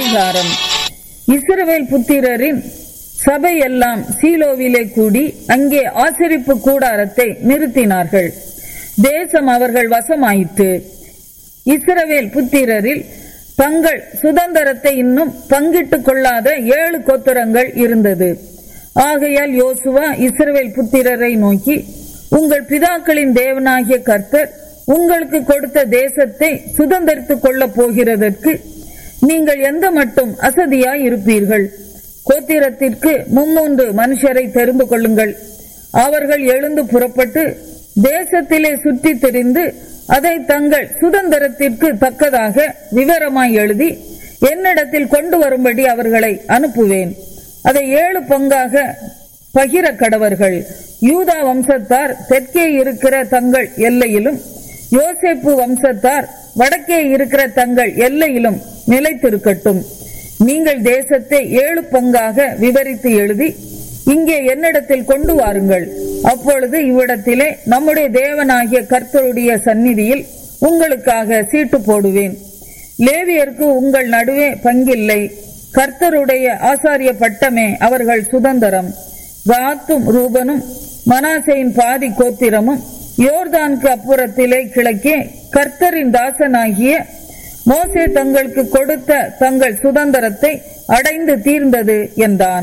அதிகாரம் இஸ்ரவேல் புத்திரரின் சபை எல்லாம் சீலோவிலே கூடி அங்கே ஆசரிப்பு கூடாரத்தை நிறுத்தினார்கள் தேசம் அவர்கள் வசமாயிற்று இஸ்ரவேல் புத்திரரில் தங்கள் சுதந்திரத்தை இன்னும் பங்கிட்டுக் கொள்ளாத ஏழு கோத்திரங்கள் இருந்தது ஆகையால் யோசுவா இஸ்ரவேல் புத்திரரை நோக்கி உங்கள் பிதாக்களின் தேவனாகிய கர்த்தர் உங்களுக்கு கொடுத்த தேசத்தை சுதந்திரித்துக் கொள்ளப் போகிறதற்கு நீங்கள் எந்த மட்டும் அசதியாய் இருப்பீர்கள் கோத்திரத்திற்கு மும்மூன்று மனுஷரை தெரிந்து கொள்ளுங்கள் அவர்கள் எழுந்து புறப்பட்டு தேசத்திலே சுற்றி திரிந்து அதை தங்கள் சுதந்திரத்திற்கு தக்கதாக விவரமாய் எழுதி என்னிடத்தில் கொண்டு வரும்படி அவர்களை அனுப்புவேன் அதை ஏழு பங்காக பகிர கடவர்கள் யூதா வம்சத்தார் தெற்கே இருக்கிற தங்கள் எல்லையிலும் யோசேப்பு வம்சத்தார் வடக்கே இருக்கிற தங்கள் எல்லையிலும் நிலைத்திருக்கட்டும் நீங்கள் தேசத்தை ஏழு பங்காக விவரித்து எழுதி இங்கே என்னிடத்தில் கொண்டு வாருங்கள் அப்பொழுது இவ்விடத்திலே நம்முடைய தேவனாகிய கர்த்தருடைய சந்நிதியில் உங்களுக்காக சீட்டு போடுவேன் லேவியருக்கு உங்கள் நடுவே பங்கில்லை கர்த்தருடைய ஆசாரிய பட்டமே அவர்கள் சுதந்திரம் காத்தும் ரூபனும் மனாசையின் பாதி கோத்திரமும் யோர்தானுக்கு அப்புறத்திலே கிழக்கே கர்த்தரின் தாசனாகிய மோசே தங்களுக்கு கொடுத்த தங்கள் சுதந்திரத்தை அடைந்து தீர்ந்தது என்றான்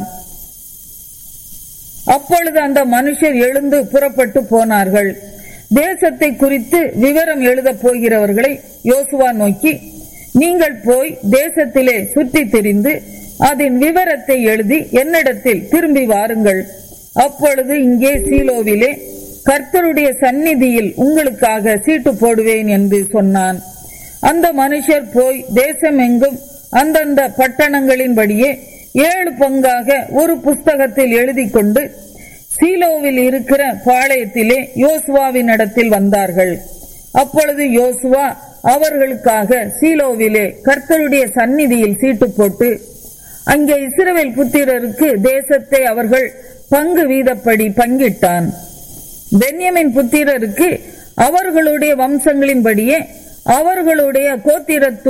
அப்பொழுது அந்த மனுஷர் எழுந்து புறப்பட்டு போனார்கள் தேசத்தை குறித்து விவரம் எழுதப் போகிறவர்களை யோசுவா நோக்கி நீங்கள் போய் தேசத்திலே சுற்றி திரிந்து அதன் விவரத்தை எழுதி என்னிடத்தில் திரும்பி வாருங்கள் அப்பொழுது இங்கே சீலோவிலே கர்த்தருடைய சந்நிதியில் உங்களுக்காக சீட்டு போடுவேன் என்று சொன்னான் அந்த மனுஷர் போய் தேசமெங்கும் அந்தந்த பட்டணங்களின்படியே ஏழு பங்காக ஒரு புஸ்தகத்தில் எழுதி கொண்டு சீலோவில் இருக்கிற பாளையத்திலே யோசுவாவின் இடத்தில் வந்தார்கள் அப்பொழுது யோசுவா அவர்களுக்காக சீலோவிலே கர்த்தருடைய சந்நிதியில் சீட்டு போட்டு அங்கே இஸ்ரவேல் புத்திரருக்கு தேசத்தை அவர்கள் பங்கு வீதப்படி பங்கிட்டான் பென்யமின் புத்திரருக்கு அவர்களுடைய வம்சங்களின்படியே அவர்களுடைய கோத்திரத்து